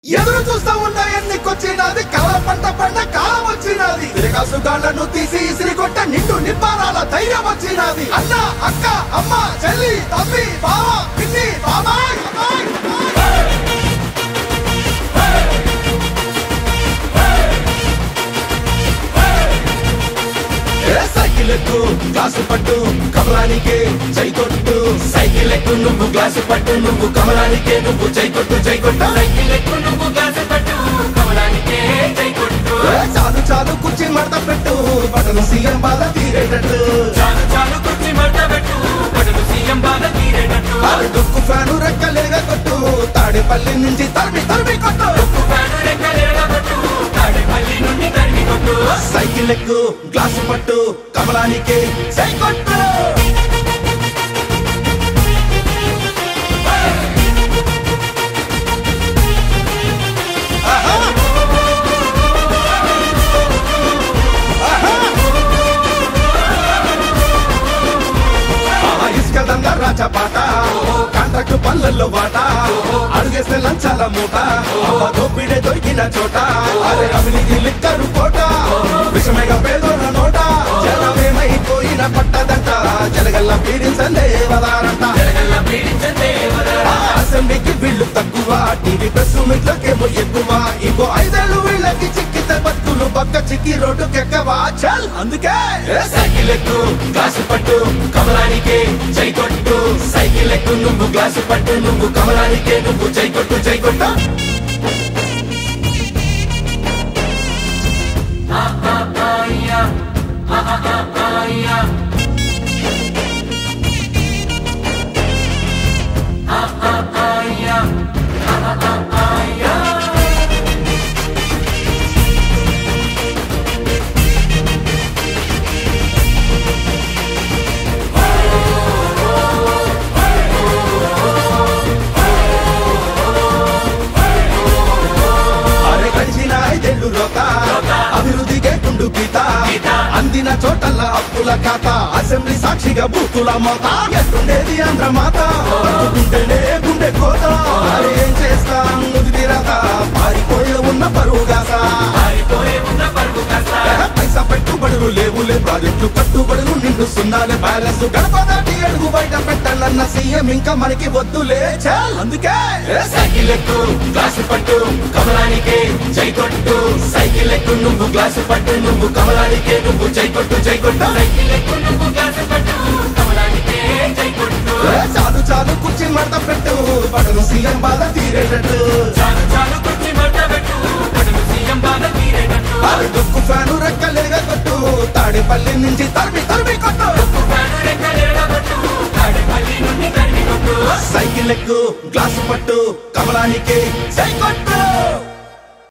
ఎదురు చూస్తా ఉన్న ఎన్నికొచ్చినది కల పంట పంట కాలం వచ్చినది తిరగాసుగాళ్లను తీసి ఇసిరి కొట్ట నిండు నిప్పారాల ధైర్యం వచ్చినది అన్న అక్క అమ్మ చెల్లి తమ్మి బావ పిన్ని బాబాయ్ బాబాయ్, బాబాయ్. ఏ సైకిల్ ఎక్కు గ్లాసు పట్టు కమలానికే జై కొట్టు సైకిల్ ఎక్కు నువ్వు గ్లాసు పట్టు నువ్వు కమలానికే నువ్వు జై కొట్టు జై కొట్టు సైకిల్ ఎక్కు నువ్వు గ్లాసు పట్టు కమలానికే జై కొట్టు ఏ చాలు చాలు కుర్చీ మడత పెట్టు బటన్ సీఎం బాధ తీరేటట్టు చాలు చాలు కుర్చీ మడత పెట్టు బడులు సీఎం బాధ తీరేటట్టు అది దుక్కు ఫ్యాను రెక్కలేగా కొట్టు తాడేపల్లి నుంచి తరిమి తరిమి కొట్టు ఫ్యాను రెక్కలేగా కొట్టు తాడేపల్లి నుండి తరిమి కొట్టు సైకిల్ ఎక్కు గ్లాసు పట్టు కమలానికే జై కొట్టు ఆహా! ఆహా! ఆహా, ఇసుక దండ రాజా పాట కాంట్రాక్ట్ పనులలో వాట అడుగేస్తే లంచాల మూట అవ్వ దోపిడే దొరికిన చోట అరే అవినీతి లిక్కరు కోట విషమేగా పేదోళ్ళ నోట జనమేమైపోయిన పట్టదంట జనగల్ల పీడించలే వదారంట జరగల్ల పీడించే ఆ అసెంబ్లీకి వీళ్ళు తక్కువ టీవీ ప్రెస్ మీట్లకేమో ఎక్కువ ఇంకో ఐదేళ్ళు వీళ్ళకి చిక్కితే బతుకులు పక్క చిక్కి రోడ్డుకెక్కవా చల్ అందుకే ఏ సైకిల్ ఎక్కు గ్లాసు పట్టు కమలానికే జై కొట్టు సైకిల్ ఎక్కు నువ్వు గ్లాసు పట్టు నువ్వు కమలానికే నువ్వు జై కొట్టు జై కొట్టు అయ్యా అయ్యా అయ్యా అయ్యా అరే గడిచిన ఐదేళ్లు రోత అభివృద్ధికే గుండు గీత అందిన చోటల్ల అప్పుల ఖాత అసెంబ్లీ సాక్షిగా బూతుల మోత ఎట్టుండేది ఆంధ్ర మాత బతుకుంటేనే గుండె కోత అరే ఏం చేస్తాం ముదిరి రాత పారిపోయే ఉన్న పరువుగాస పారిపోయే ఉన్న పరుగు కాస్త పైసా పెట్టుబడులు లేవులే ప్రాజెక్టు కట్టుబడులు నిండు సున్నాలే బ్యాలెన్స్ గడప దాటి అడుగు బయట పెట్టాలన్న సీఎం ఇంకా మనకి వద్దులే చాల్ అందుకే ఏ సైకిల్ ఎక్కు గ్లాసు పట్టు కమలానికే జై కొట్టు సైకిల్ ఎక్కు నువ్వు గ్లాసు పట్టు నువ్వు కమలానికే నువ్వు జై కొట్టు జై కొట్టు సైకిల్ ఎక్కు నువ్వు గ్లాసు పట్టు కమలానికే జై కొట్టు ఏ చాలు చాలు కుర్చీ మడత పెట్టు పడను సీఎం బాధ తీరేటట్టు చాలు చాలు కుర్చీ మడత పెట్టు బడులు సీఎం బాధ తీరేటట్టు అది దుక్కు ఫ్యాను రెక్కలేగా కొట్టు తాడేపల్లి నుంచి తరిమి తరిమి కొట్టు ఫ్యాను రెక్కలేగా కొట్టు తాడేపల్లి నుండి తరిమి కొట్టు సైకిల్ ఎక్కు గ్లాసు పట్టు కమలానికి జై కొట్టు